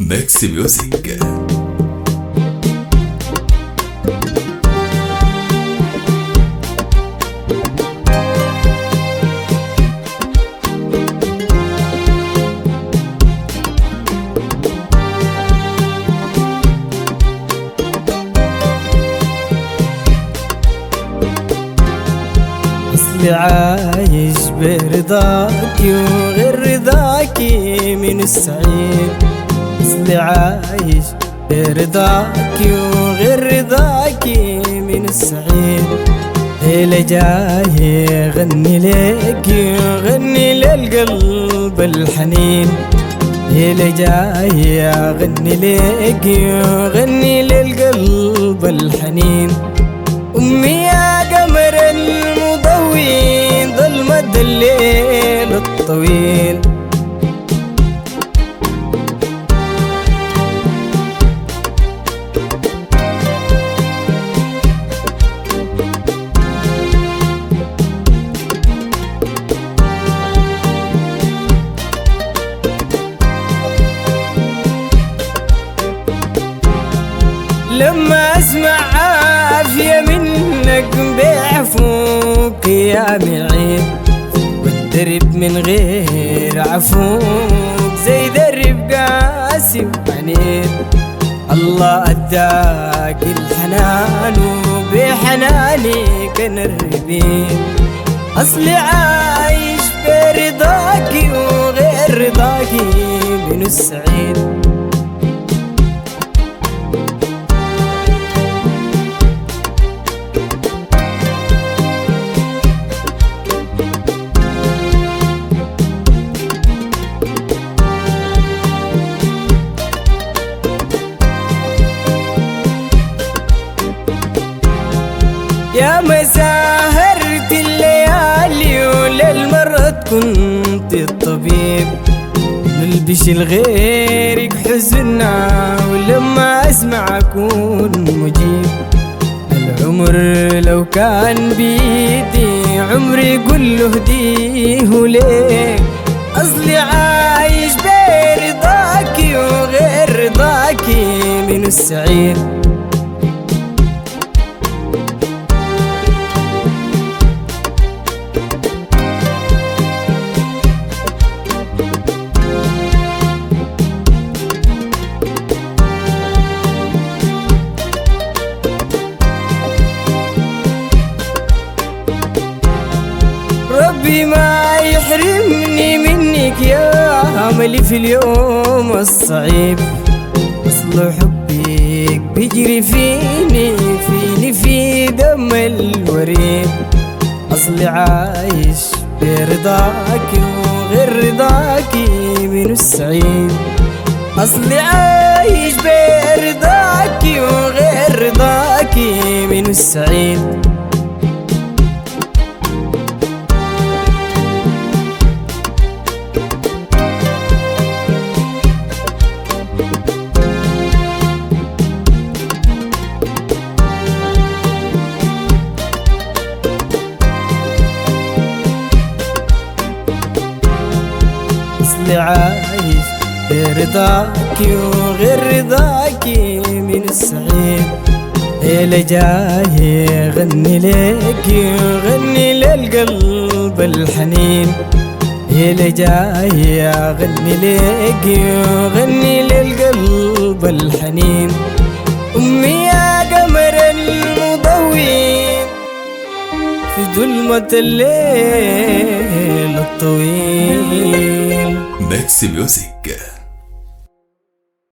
ميكس ميوزك اصلي عايش برضاك وغير رضاك من السعيد اصلي عايش برضاك وغير رضاك من السعيد ليلة جاي غني لك وغني للقلب الحنين ليلة جاي غني لك وغني للقلب الحنين أمي يا قمر المضوي ظلمة الليل الطويل لما اسمع عافية منك بيعفوك يا معين والدرب من غير عفوك زي درب قاسي وعنيد الله اداك الحنان وبحنانك نربين اصلي عايش برضاك وغير رضاك من السعيد يا مساهرت الليالي وللمرة كنت الطبيب نلبش لغيرك حزنا ولما اسمع اكون مجيب العمر لو كان بيدي عمري كله هديه ليك اصلي عايش برضاك وغير رضاك من السعيد ربي ما يحرمني منك يا أملي في اليوم الصعيب أصل حبك بيجري فيني فيني في دم الوريد أصلي عايش برضاك وغير رضاك من السعيد أصلي عايش برضاك وغير رضاك من السعيد اصلي عايش برضاك وغير رضاك من السعيد ليلة جاي غني لك وغني للقلب الحنين ليلة جاي غني لك وغني للقلب الحنين أمي يا قمر المضوي في ظلمة الليل الطويل ميكس ميوزك